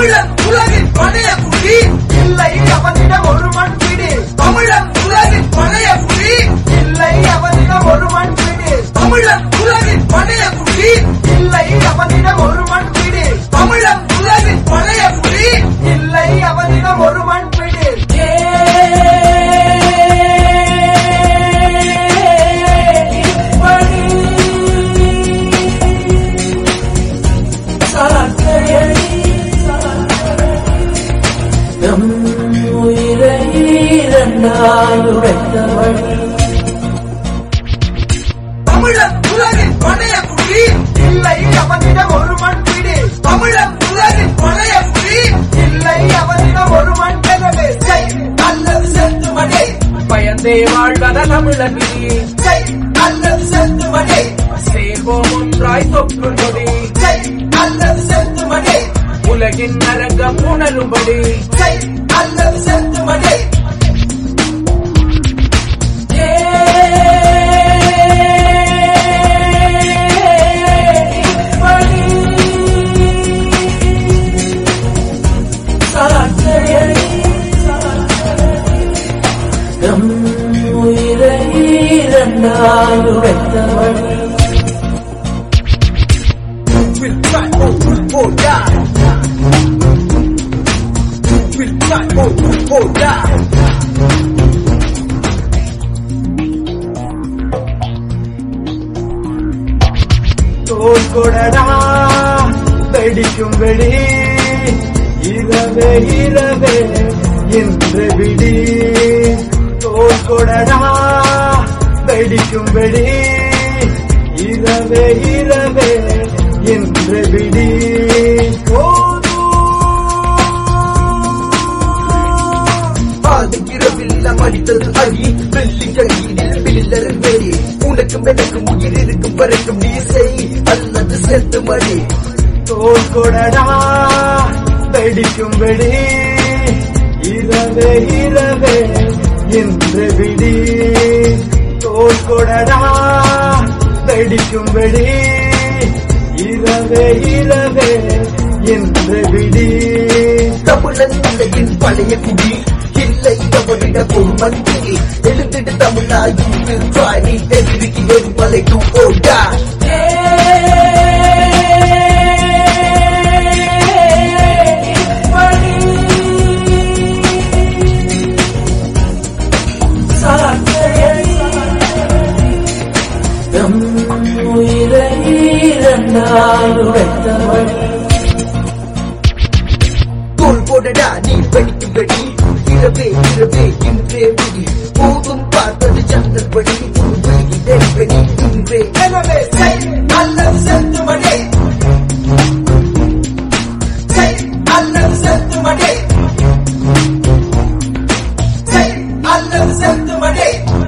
தமிழன் உலகின் பழைய குடி இல்லை அவனிடம் ஒரு மண் பிடி தமிழன் உலகின் பழைய குடி இல்லை அவனிடம் ஒரு மண் பிடி தமிழன் உலகின் பழைய குடி இல்லை அவனிடம் ஒரு மண் பிடி தமிழன் உலகின் பழைய குடி இல்லை அவனிடம் ஒரு மண் பிடி தமிழன் உலகின் பழைய குடி இல்லை அவனிடம் ஒரு மண் பிடி தமிழன் உலகின் பழைய குடி இல்லை அவனிடம் ஒரு மண் எனவே செய் அல்லது செத்து மடை பயந்தே வாழ்வத தமிழன் விதி செய் அல்லது செத்து மடை சேர்வோம் ஒன்றாய் தொற்று நொடி செய் அல்லது செத்து மடை உலகின் நரகம் உணரும்படி செய் அல்லது செத்து மடை will try or will or die. Will try or will or die. தோல் கொடடா வெடிக்கும் வெடி இரவே இரவே என்று விடி தோல் கொடடா வெடிக்கும் வெடி இரவே இரவே என்று விடி பாதுகிறவில் அடித்தது அடி வெள்ளி கையில் வில்லரன் வேடி உனக்கும் எனக்கும் உயிர் இருக்கும் வரைக்கும் நீ செய் அல்லது செத்து மடி தோல் கொடடா வெடிக்கும் வெடி இரவே இரவே என்று விடி தோல் கொடடா வெடிக்கும் வெடி இரவே இரவே என்று விடி தமிழன் உலகின் பழைய குடி இல்லை அவனிட ஒரு மந்திரி எழுந்திடு தமிழா இன்று ராணி எதிரிக்கு ஒரு மலைக்கு ஓடா தோல் போடடா நீ வெடிக்கும் வெடி இரவே இரவே இன்றே வெடி போதும் பார்த்தது ஜன்னல் படி வெடியிலே வெடி இன்றே எனவே செய் அல்லது செத்து மடே செய் அல்லது செத்து மடே செய் அல்லது செத்து மடே